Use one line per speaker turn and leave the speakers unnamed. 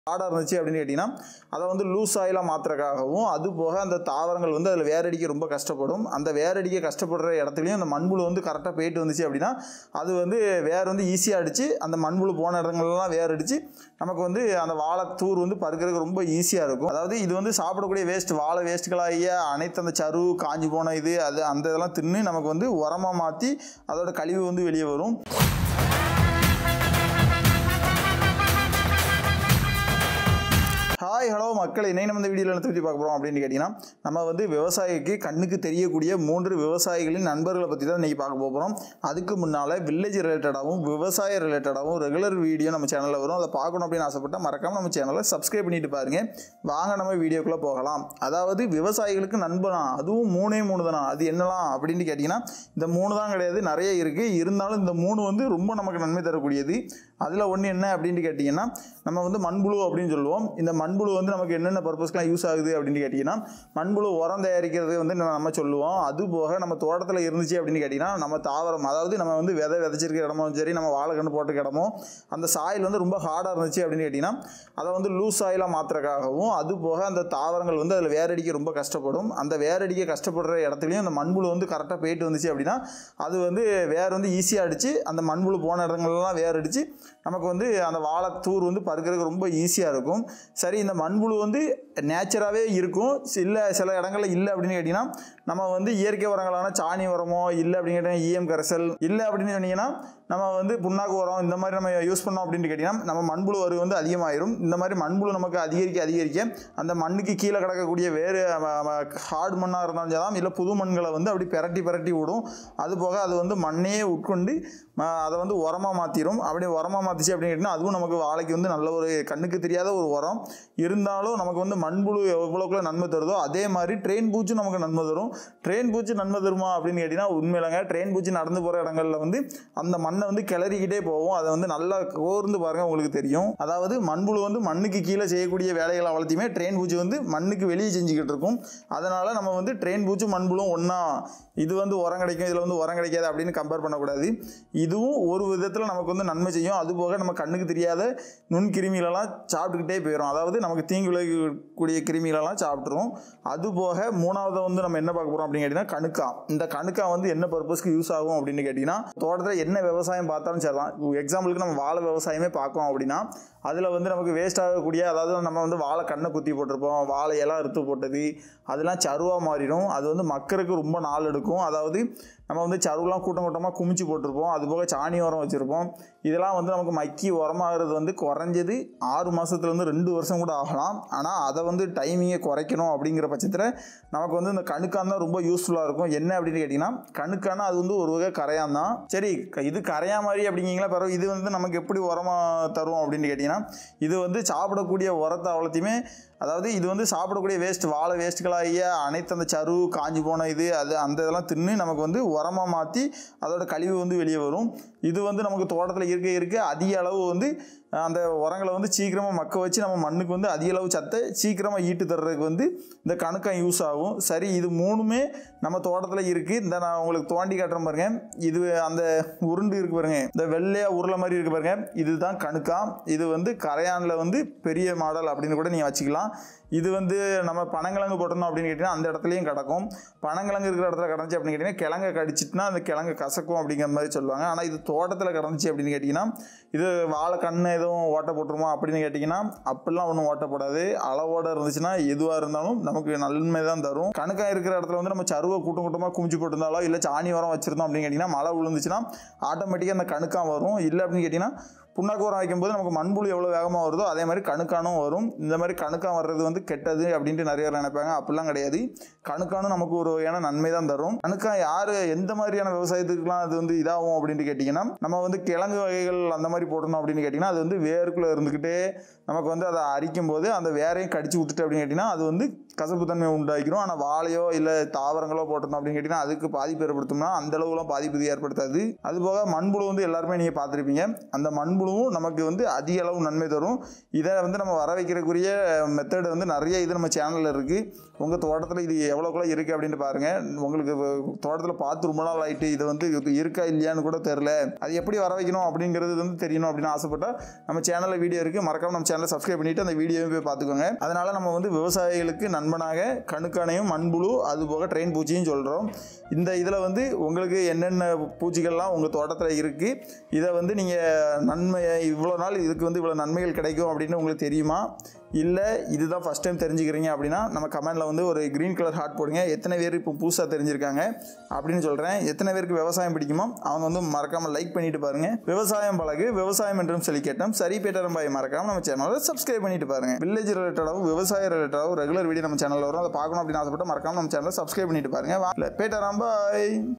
ஹார்டாக இருந்துச்சு அப்படின்னு கேட்டிங்கன்னா அதை வந்து லூஸ் ஆயிலாக மாற்றுறக்காகவும் அது போக அந்த தாவரங்கள் வந்து அதில் வேரடிக்க ரொம்ப கஷ்டப்படும் அந்த வேரடிக்க கஷ்டப்படுற இடத்துலையும் அந்த மண்புழு வந்து கரெக்டாக போயிட்டு வந்துச்சு அப்படின்னா அது வந்து வேர் வந்து ஈஸியாக அடித்து அந்த மண்புழு போன இடங்கள்லாம் வேர் அடித்து நமக்கு வந்து அந்த வாழைத்தூர் வந்து பருக்கிறதுக்கு ரொம்ப ஈஸியாக இருக்கும் அதாவது இது வந்து சாப்பிடக்கூடிய வேஸ்ட் வாழை வேஸ்ட்டுகளாகிய அனைத்து அந்த சரு காஞ்சி போன இது அது அந்த இதெல்லாம் தின்னு நமக்கு வந்து உரமாக மாற்றி அதோட கழிவு வந்து வெளியே வரும் ஹாய் ஹலோ மக்கள் இன்னைக்கு நம்ம இந்த வீடியோவில் என்ன பற்றி பார்க்க போகிறோம் அப்படின்னு கேட்டிங்கன்னா நம்ம வந்து விவசாயிக்கு கண்ணுக்கு தெரியக்கூடிய மூன்று விவசாயிகளின் நண்பர்களை பற்றி தான் இன்றைக்கி பார்க்க போகிறோம் அதுக்கு முன்னால் வில்லேஜ் ரிலேட்டடாகவும் விவசாய ரிலேட்டடாகவும் ரெகுலர் வீடியோ நம்ம சேனலில் வரும் அதை பார்க்கணும் அப்படின்னு ஆசைப்பட்டால் மறக்காமல் நம்ம சேனலை சப்ஸ்கிரைப் பண்ணிட்டு பாருங்கள் வாங்க நம்ம வீடியோக்குள்ளே போகலாம் அதாவது விவசாயிகளுக்கு நண்பனா அதுவும் மூணே மூணு தானா அது என்னலாம் அப்படின்னு கேட்டிங்கன்னா இந்த மூணு தான் கிடையாது நிறைய இருக்குது இருந்தாலும் இந்த மூணு வந்து ரொம்ப நமக்கு நன்மை தரக்கூடியது அதில் ஒன்று என்ன அப்படின்னு கேட்டிங்கன்னா நம்ம வந்து மண்புழு அப்படின்னு சொல்லுவோம் இந்த மண்புழு வந்து நமக்கு என்னென்ன பர்பஸ்க்கெலாம் யூஸ் ஆகுது அப்படின்னு கேட்டிங்கன்னா மண்புழு உரம் தயாரிக்கிறது வந்து நம்ம சொல்லுவோம் அது போக நம்ம தோட்டத்தில் இருந்துச்சு அப்படின்னு கேட்டிங்கன்னா நம்ம தாவரம் அதாவது நம்ம வந்து விதை விதைச்சிருக்க இடமும் சரி நம்ம வாழைக்கன்று போட்டிருக்க இடமோ அந்த சாயில் வந்து ரொம்ப ஹார்டாக இருந்துச்சு அப்படின்னு கேட்டிங்கன்னா அதை வந்து லூஸ் ஆயிலாக மாற்றுறக்காகவும் அது போக அந்த தாவரங்கள் வந்து அதில் வேரடிக்க ரொம்ப கஷ்டப்படும் அந்த வேரடிக்க கஷ்டப்படுற இடத்துலையும் அந்த மண்புழு வந்து கரெக்டாக போயிட்டு வந்துச்சு அப்படின்னா அது வந்து வேர் வந்து ஈஸியாக அடித்து அந்த மண்புழு போன இடங்கள்லாம் வேர் அடித்து நமக்கு வந்து அந்த வாழைத்தூர் வந்து பருக்கிறதுக்கு ரொம்ப ஈஸியாக இருக்கும் சரி இந்த மண்புழு வந்து நேச்சராகவே இருக்கும் இல்லை சில இடங்களில் இல்லை அப்படின்னு கேட்டிங்கன்னா நம்ம வந்து இயற்கை உரங்களான சாணி உரமோ இல்லை அப்படின்னு கேட்டிங்கன்னா இஎம் கரைசல் இல்லை அப்படின்னு சொன்னீங்கன்னா நம்ம வந்து புண்ணாக்கு உரம் இந்த மாதிரி நம்ம யூஸ் பண்ணோம் அப்படின்னு கேட்டிங்கன்னா நம்ம மண்புழு வருகை வந்து அதிகமாயிரும் இந்த மாதிரி மண்புழு நமக்கு அதிகரிக்க அதிகரிக்க அந்த மண்ணுக்கு கீழே கிடக்கக்கூடிய வேறு ஹார்ட் மண்ணாக இருந்தாலும் சரிதான் இல்லை புது மண்களை வந்து அப்படி பிரட்டி பிரட்டி விடும் அது போக அது வந்து மண்ணையே உட்கொண்டு ம- அதை வந்து உரமாக மாற்றிடும் அப்படி உரமாக மாற்றிச்சு அப்படின்னு கேட்டிங்கன்னா அதுவும் நமக்கு வாழைக்கு வந்து நல்ல ஒரு கண்ணுக்கு தெரியாத ஒரு உரம் இருந்தாலும் நமக்கு வந்து மண்புழு எவ்வளோக்குள்ள நன்மை தருதோ அதே மாதிரி ட்ரெயின் பூச்சி நமக்கு நன்மை தரும் ட்ரெயின் பூச்சி நன்மை தருமா அப்படின்னு கேட்டிங்கன்னா உண்மையிலங்க ட்ரெயின் பூச்சி நடந்து போகிற இடங்கள்ல வந்து அந்த மண்ணை வந்து கிளறிக்கிட்டே போகும் அதை வந்து நல்லா கோர்ந்து பாருங்க உங்களுக்கு தெரியும் அதாவது மண்புழு வந்து மண்ணுக்கு கீழே செய்யக்கூடிய வேலைகளை அவ்வளோத்தையுமே ட்ரெயின் பூச்சி வந்து மண்ணுக்கு வெளியே செஞ்சுக்கிட்டு இருக்கும் அதனால் நம்ம வந்து ட்ரெயின் பூச்சி மண்புழும் ஒன்றா இது வந்து உரம் கிடைக்கும் இதில் வந்து உரம் கிடைக்காது அப்படின்னு கம்பேர் பண்ணக்கூடாது இதுவும் ஒரு விதத்தில் நமக்கு வந்து நன்மை செய்யும் அது போக நம்ம கண்ணுக்கு தெரியாத நுண்கிருமிகளெல்லாம் சாப்பிட்டுக்கிட்டே போயிடும் அதாவது நமக்கு தீங்கு விளைவிக்கக்கூடிய கிருமிகளெல்லாம் சாப்பிட்ரும் அது போக மூணாவது வந்து நம்ம என்ன பார்க்க போகிறோம் அப்படின்னு கேட்டிங்கன்னா கணுக்கா இந்த கணுக்கா வந்து என்ன பர்பஸ்க்கு யூஸ் ஆகும் அப்படின்னு கேட்டிங்கன்னா தோட்டத்தில் என்ன விவசாயம் பார்த்தாலும் சரிதான் எக்ஸாம்பிளுக்கு நம்ம வாழை விவசாயமே பார்க்கோம் அப்படின்னா அதில் வந்து நமக்கு வேஸ்ட் ஆகக்கூடிய அதாவது நம்ம வந்து வாழை கண்ணை குத்தி போட்டிருப்போம் வாழை எல்லாம் அறுத்து போட்டது அதெல்லாம் சருவாக மாறிடும் அது வந்து மக்களுக்கு ரொம்ப நாள் எடுக்கும் அதாவது நம்ம வந்து சருவெலாம் கூட்டம் கூட்டமாக குமிச்சு போட்டிருப்போம் அது போக சாணி உரம் வச்சுருப்போம் இதெல்லாம் வந்து நமக்கு மக்கி உரமாகிறது வந்து குறைஞ்சது ஆறு மாதத்துலேருந்து ரெண்டு வருஷம் கூட ஆகலாம் ஆனால் அதை வந்து டைமிங்கை குறைக்கணும் அப்படிங்கிற பட்சத்தில் நமக்கு வந்து இந்த கணுக்கான் தான் ரொம்ப யூஸ்ஃபுல்லாக இருக்கும் என்ன அப்படின்னு கேட்டிங்கன்னா கணுக்கான அது வந்து ஒரு வகை கரையான் தான் சரி க- இது கரையா மாதிரி அப்படிங்கிங்களா பிறகு இது வந்து நமக்கு எப்படி உரமாக தரும் அப்படின்னு கேட்டிங்கன்னா இது வந்து சாப்பிடக்கூடிய உரத்தை அவ்வளோத்தையுமே அதாவது இது வந்து சாப்பிடக்கூடிய வேஸ்ட் வாழை வேஸ்ட்டுகளாகிய அனைத்து அந்த சரு காஞ்சி போன இது அது அந்த இதெல்லாம் தின்னு நமக்கு வந்து உரமாக மாற்றி அதோட கழிவு வந்து வெளியே வரும் இது வந்து நமக்கு தோட்டத்தில் இருக்க இருக்க அதிக அளவு வந்து அஹ், அந்த உரங்களை வந்து சீக்கிரமாக மக்க வச்சு நம்ம மண்ணுக்கு வந்து அதிக அளவு சத்தை சீக்கிரமாக ஈட்டு தர்றதுக்கு வந்து இந்த கணுக்கம் யூஸ் ஆகும் சரி இது மூணுமே நம்ம தோட்டத்தில் இருக்குது இந்த நான் உங்களுக்கு தோண்டி காட்டுறேன் பாருங்க இது அந்த உருண்டு இருக்கு பாருங்க இந்த வெள்ளையாக உருளை மாதிரி இருக்கு பாருங்க இதுதான் கணுக்கா இது வந்து கரையானில் வந்து பெரிய மாடல் அப்படின்னு கூட நீங்கள் வச்சுக்கலாம் இது வந்து நம்ம பனங்கிழங்கு போட்டோம் அப்படின்னு கேட்டிங்கன்னா அந்த இடத்துலையும் கிடக்கும் பனங்கிழங்கு இருக்கிற இடத்துல கிடந்துச்சு அப்படின்னு கேட்டிங்கன்னா கிழங்க கடிச்சிட்டுனா அந்த கிழங்கு கசக்கும் அப்படிங்கிற மாதிரி சொல்லுவாங்க ஆனால் இது தோட்டத்தில் கிடந்துச்சு அப்படின்னு கேட்டிங்கன்னா இது வாழை கண்ணு எதுவும் ஓட்ட போட்டுருமா அப்படின்னு கேட்டிங்கன்னா அப்படிலாம் ஒன்றும் ஓட்டப்படாது அளவோட இருந்துச்சுன்னா எதுவாக இருந்தாலும் நமக்கு நன்மை தான் தரும் கணுக்காக இருக்கிற இடத்துல வந்து நம்ம சருவை கூட்டம் கூட்டமாக குமிச்சு போட்டிருந்தாலோ இல்லை சாணி உரம் வச்சுருந்தோம் அப்படின்னு கேட்டிங்கன்னா மழை விழுந்துச்சுன்னா ஆட்டோமேட்டிக்காக அந்த கணுக்கா வரும் இல்லை அப்படின்னு கேட்டிங்கன்னா புண்ணாக்கு உரம் வைக்கும்போது நமக்கு மண்புழு எவ்வளோ வேகமாக வருதோ அதே மாதிரி கணுக்கானும் வரும் இந்த மாதிரி கணுக்கான் வர்றது வந்து கெட்டது அப்படின்ட்டு நிறைய பேர் நினைப்பாங்க அப்படிலாம் கிடையாது கணுக்கானும் நமக்கு ஒரு வகையான நன்மை தான் தரும் கணுக்கா யார் எந்த மாதிரியான விவசாயத்துக்குலாம் அது வந்து இதாகும் அப்படின்ட்டு கேட்டிங்கன்னா நம்ம வந்து கிழங்கு வகைகள் அந்த மாதிரி போடணும் அப்படின்னு கேட்டிங்கன்னா அது வந்து வேருக்குள்ளே இருந்துக்கிட்டே நமக்கு வந்து அதை அரிக்கும் போது அந்த வேரையும் கடிச்சு விட்டுட்டு அப்படின்னு கேட்டிங்கன்னா அது வந்து கசப்புத்தன்மை உண்டாக்கிரும் ஆனால் வாழையோ இல்லை தாவரங்களோ போட்டிருந்தோம் அப்படின்னு கேட்டிங்கன்னா அதுக்கு பாதிப்பு ஏற்படுத்தும்னா அந்த அளவுலாம் பாதிப்பு இது ஏற்படுத்தாது அது போக மண்புழு வந்து எல்லாருமே நீங்கள் பார்த்துருப்பீங்க அந்த மண்புழு மண்புழுவும் நமக்கு வந்து அதிக அளவு நன்மை தரும் இதை வந்து நம்ம வர வைக்கிறக்குரிய மெத்தடு வந்து நிறைய இது நம்ம சேனலில் இருக்குது உங்கள் தோட்டத்தில் இது எவ்வளோக்குள்ள இருக்குது அப்படின்ட்டு பாருங்கள் உங்களுக்கு தோட்டத்தில் பார்த்து ரொம்ப நாள் ஆகிட்டு இது வந்து இது இருக்கா இல்லையான்னு கூட தெரில அது எப்படி வர வைக்கணும் அப்படிங்கிறது வந்து தெரியணும் அப்படின்னு ஆசைப்பட்டால் நம்ம சேனலில் வீடியோ இருக்குது மறக்காம நம்ம சேனலை சப்ஸ்கிரைப் பண்ணிவிட்டு அந்த வீடியோவை போய் பார்த்துக்கோங்க அதனால் நம்ம வந்து விவசாயிகளுக்கு நண்பனாக கணுக்கானையும் மண்புழு அது போக ட்ரெயின் பூச்சியும் சொல்கிறோம் இந்த இதில் வந்து உங்களுக்கு என்னென்ன பூச்சிகள்லாம் உங்கள் தோட்டத்தில் இருக்குது இதை வந்து நீங்கள் நன்மை இவ்வளோ நாள் இதுக்கு வந்து இவ்வளோ நன்மைகள் கிடைக்கும் அப்படின்னு உங்களுக்கு தெரியுமா இல்லை இதுதான் ஃபஸ்ட் டைம் தெரிஞ்சுக்கிறீங்க அப்படின்னா நம்ம கமெண்டில் வந்து ஒரு க்ரீன் கலர் ஹார்ட் போடுங்க எத்தனை பேர் இப்போ புதுசாக தெரிஞ்சிருக்காங்க அப்படின்னு சொல்கிறேன் எத்தனை பேருக்கு விவசாயம் பிடிக்குமோ அவங்க வந்து மறக்காமல் லைக் பண்ணிட்டு பாருங்கள் விவசாயம் பழகு விவசாயம் என்றும் சொல்லி கேட்டோம் சரி பேட்டரம்பாய் மறக்காமல் நம்ம சேனலை சப்ஸ்கிரைப் பண்ணிட்டு பாருங்கள் வில்லேஜ் ரிலேட்டடாகவும் விவசாய ரிலேட்டடாகவும் ரெகுலர் வீடியோ நம்ம சேனலில் வரும் அதை பார்க்கணும் அப்படின்னு ஆசைப்பட்டு மறக்காமல் நம்ம சேனலை சப்ஸ்கிரைப் பண்ணிட்டு பாருங்கள் பேட்டராம்பாய்